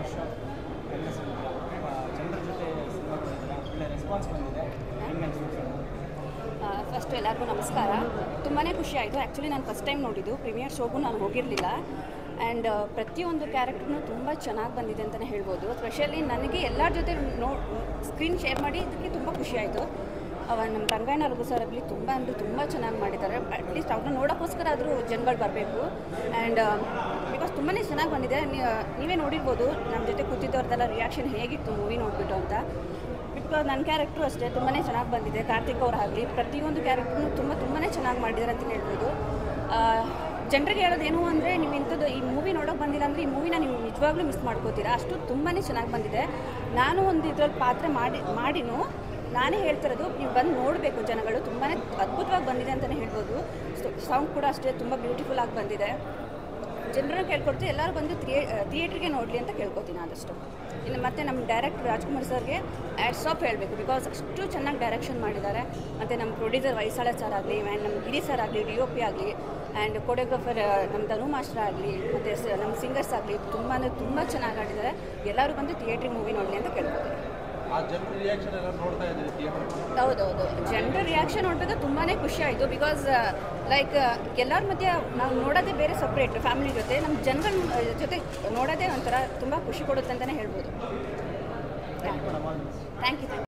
ವರ್ಷ ಒಳ್ಳೆ ಸಿನಿಮಾ ಜನರ ಜೊತೆ ಸಿನಿಮಾ ಬಂದಿದ್ದೀರಾ ಒಳ್ಳೆ ರೆಸ್ಪಾನ್ಸ್ ಬಂದಿದೆ ಹೆಂಗೆ ಅನಿಸ್ತು ಫಸ್ಟ್ ಎಲ್ಲರಿಗೂ ನಮಸ್ಕಾರ ತುಂಬಾ ಖುಷಿ ಆಯಿತು ಆ್ಯಕ್ಚುಲಿ ನಾನು ಫಸ್ಟ್ ಟೈಮ್ ನೋಡಿದ್ದು ಪ್ರೀಮಿಯರ್ ಶೋಗೂ ನಾನು ಹೋಗಿರಲಿಲ್ಲ ಆ್ಯಂಡ್ ಪ್ರತಿಯೊಂದು ಕ್ಯಾರೆಕ್ಟರ್ನು ತುಂಬ ಚೆನ್ನಾಗಿ ಬಂದಿದೆ ಅಂತಲೇ ಹೇಳ್ಬೋದು ಸ್ಪೆಷಲಿ ನನಗೆ ಎಲ್ಲರ ಜೊತೆ ನೋ ಸ್ಕ್ರೀನ್ ಶೇರ್ ಮಾಡಿ ಇದಕ್ಕೆ ತುಂಬ ಖುಷಿ ಆಯಿತು ಅವ ನಮ್ಮ ರಂಗಾಯಣ ರಘು ಸರ್ ಆಗಲಿ ತುಂಬ ಅಂದರೆ ತುಂಬ ಚೆನ್ನಾಗಿ ಮಾಡಿದ್ದಾರೆ ಅಟ್ಲೀಸ್ಟ್ ಅವ್ರನ್ನ ನೋಡೋಕ್ಕೋಸ್ಕರ ಆದರೂ ಜನಗಳು ಬರಬೇಕು ಆ್ಯಂಡ್ ಬಿಕಾಸ್ ತುಂಬಾ ಚೆನ್ನಾಗಿ ಬಂದಿದೆ ನೀ- ನೀವೇ ನೋಡಿರ್ಬೋದು ನಮ್ಮ ಜೊತೆ ಕೂತಿದ್ದವ್ರದ್ದೆಲ್ಲ ರಿಯಾಕ್ಷನ್ ಹೇಗಿತ್ತು ಮೂವಿ ನೋಡಿಬಿಟ್ಟು ಅಂತ ಬಿಕಾಸ್ ನನ್ನ ಕ್ಯಾರೆಕ್ಟ್ರು ಅಷ್ಟೇ ತುಂಬಾ ಚೆನ್ನಾಗಿ ಬಂದಿದೆ ಕಾರ್ತಿಕ್ ಅವರಾಗಲಿ ಪ್ರತಿಯೊಂದು ಕ್ಯಾರೆಕ್ಟ್ರೂ ತುಂಬ ತುಂಬಾ ಚೆನ್ನಾಗಿ ಮಾಡಿದ್ದಾರೆ ಅಂತ ಹೇಳ್ಬೋದು ಜನರಿಗೆ ಹೇಳೋದೇನು ಅಂದರೆ ನೀವು ಇಂಥದ್ದು ಈ ಮೂವಿ ನೋಡೋಕೆ ಬಂದಿಲ್ಲ ಅಂದರೆ ಈ ಮೂವಿನ ನೀವು ನಿಜವಾಗ್ಲೂ ಮಿಸ್ ಮಾಡ್ಕೋತೀರಾ ಅಷ್ಟು ತುಂಬಾ ಚೆನ್ನಾಗಿ ಬಂದಿದೆ ನಾನು ಒಂದು ಇದ್ರಲ್ಲಿ ಪಾತ್ರ ಮಾಡಿ ಮಾಡಿನೂ ನಾನೇ ಹೇಳ್ತಿರೋದು ನೀವು ಬಂದು ನೋಡಬೇಕು ಜನಗಳು ತುಂಬಾ ಅದ್ಭುತವಾಗಿ ಬಂದಿದೆ ಅಂತಲೇ ಹೇಳ್ಬೋದು ಸೌಂಡ್ ಕೂಡ ಅಷ್ಟೇ ತುಂಬ ಬ್ಯೂಟಿಫುಲ್ ಆಗಿ ಬಂದಿದೆ ಜನರನ್ನ ಕೇಳ್ಕೊಡ್ತೀವಿ ಎಲ್ಲರೂ ಬಂದು ಥಿಯೇ ಥಿಯೇಟ್ರಿಗೆ ನೋಡಲಿ ಅಂತ ಕೇಳ್ಕೊತೀನಿ ಆದಷ್ಟು ಇನ್ನು ಮತ್ತೆ ನಮ್ಮ ಡೈರೆಕ್ಟರ್ ರಾಜ್ಕುಮಾರ್ ಸರ್ಗೆ ಆ್ಯಡ್ಸ್ ಆಫ್ ಹೇಳಬೇಕು ಬಿಕಾಸ್ ಅಷ್ಟು ಚೆನ್ನಾಗಿ ಡೈರೆಕ್ಷನ್ ಮಾಡಿದ್ದಾರೆ ಮತ್ತು ನಮ್ಮ ಪ್ರೊಡ್ಯೂಸರ್ ವೈಸಾಳ ಸರ್ ಆಗಲಿ ಆ್ಯಂಡ್ ನಮ್ಮ ಗಿರಿ ಸರ್ ಆಗಲಿ ಡಿ ಒ ಪಿ ಆಗಲಿ ಆ್ಯಂಡ್ ಕೊರಿಯೋಗ್ರಫರ್ ನಮ್ಮ ಧನು ಮಾಸ್ಟರ್ ಆಗಲಿ ಮತ್ತು ನಮ್ಮ ಸಿಂಗರ್ಸ್ ಆಗಲಿ ತುಂಬ ಅಂದರೆ ತುಂಬ ಚೆನ್ನಾಗಿ ಆಡಿದ್ದಾರೆ ಎಲ್ಲರೂ ಬಂದು ಥಿಯೇಟ್ರಿಗೆ ಮೂವಿ ನೋಡಲಿ ಅಂತ ಕೇಳ್ಕೊತೀನಿ ಆ ಜನರ ರಿಯಾಕ್ಷನ್ ಎಲ್ಲ ನೋಡ್ತಾ ಇದ್ದೀರಿ ಥಿಯೇಟರ್ ಹೌದೌದು ಜನರ ರಿಯಾಕ್ಷನ್ ನೋಡಿದಾಗ ತುಂಬಾ ಖುಷಿ ಆಯಿತು ಬಿಕಾಸ್ ಲೈಕ್ ಎಲ್ಲರ ಮಧ್ಯೆ ನಾವು ನೋಡೋದೇ ಬೇರೆ ಸಪ್ರೇಟ್ ಫ್ಯಾಮಿಲಿ ಜೊತೆ ನಮ್ಮ ಜನಗಳ ಜೊತೆ ನೋಡೋದೇ ಒಂಥರ ತುಂಬ ಖುಷಿ ಕೊಡುತ್ತೆ ಅಂತಲೇ ಹೇಳ್ಬೋದು ಥ್ಯಾಂಕ್ ಯು ಥ್ಯಾಂಕ್ ಯು